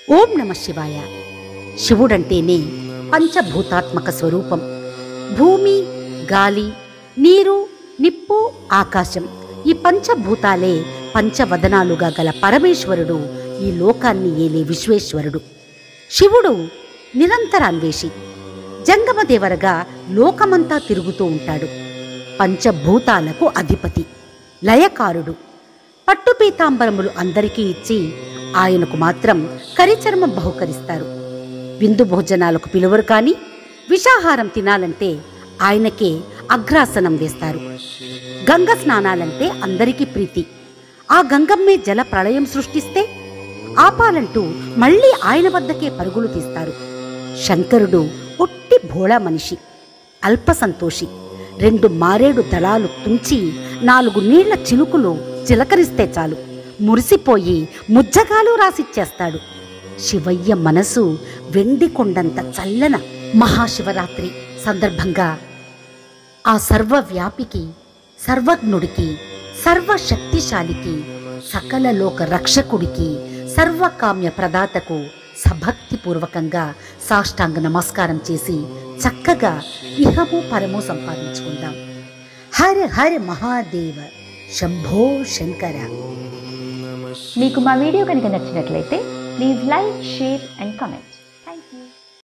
ఓం నమ శివాయ శివుడంటేనే పంచభూతాత్మక స్వరూపం భూమి గాలి నీరు నిప్పు ఆకాశం ఈ పంచభూతాలే పంచవదనాలుగా గల పరమేశ్వరుడు ఈ లోకాన్ని ఏలే విశ్వేశ్వరుడు శివుడు నిరంతరాన్వేషి జంగమదేవరగా లోకమంతా తిరుగుతూ ఉంటాడు పంచభూతాలకు అధిపతి లయకారుడు పట్టు పీతాంబరములు అందరికీ ఇచ్చి ఆయనకు మాత్రం కరిచర్మం బహుకరిస్తారు విందు భోజనాలకు పిలువరు కాని విషాహారం తినాలంటే ఆయనకే అగ్రాసనం వేస్తారు గంగ స్నానాలంటే అందరికీ ప్రీతి ఆ గంగమ్మే జల ప్రళయం సృష్టిస్తే ఆపాలంటూ మళ్ళీ ఆయన వద్దకే పరుగులు తీస్తారు శంకరుడు ఒట్టి భోళా మనిషి అల్ప సంతోషి రెండు మారేడు దళాలు తుంచి నాలుగు నీళ్ల చిలుకులు చిలకరిస్తే చాలు మురిసిపోయి ముజ్జగాలు రాసిచ్చేస్తాడు శివయ్య మనసు వెండి కొండంత చల్లన మహాశివరాత్రి సందర్భంగా ఆ సర్వవ్యాపికి సర్వజ్ఞుడికి సర్వశక్తిశాలికి సకల లోక రక్షకుడికి సర్వకామ్య ప్రదాతకు సభక్తిపూర్వకంగా సాష్టాంగ నమస్కారం చేసి చక్కగా ఇహము పరము సంపాదించుకుందాం హర హర మహాదేవ శంభో శంకర మీకు మా వీడియో కనుక నచ్చినట్లయితే please like share and comment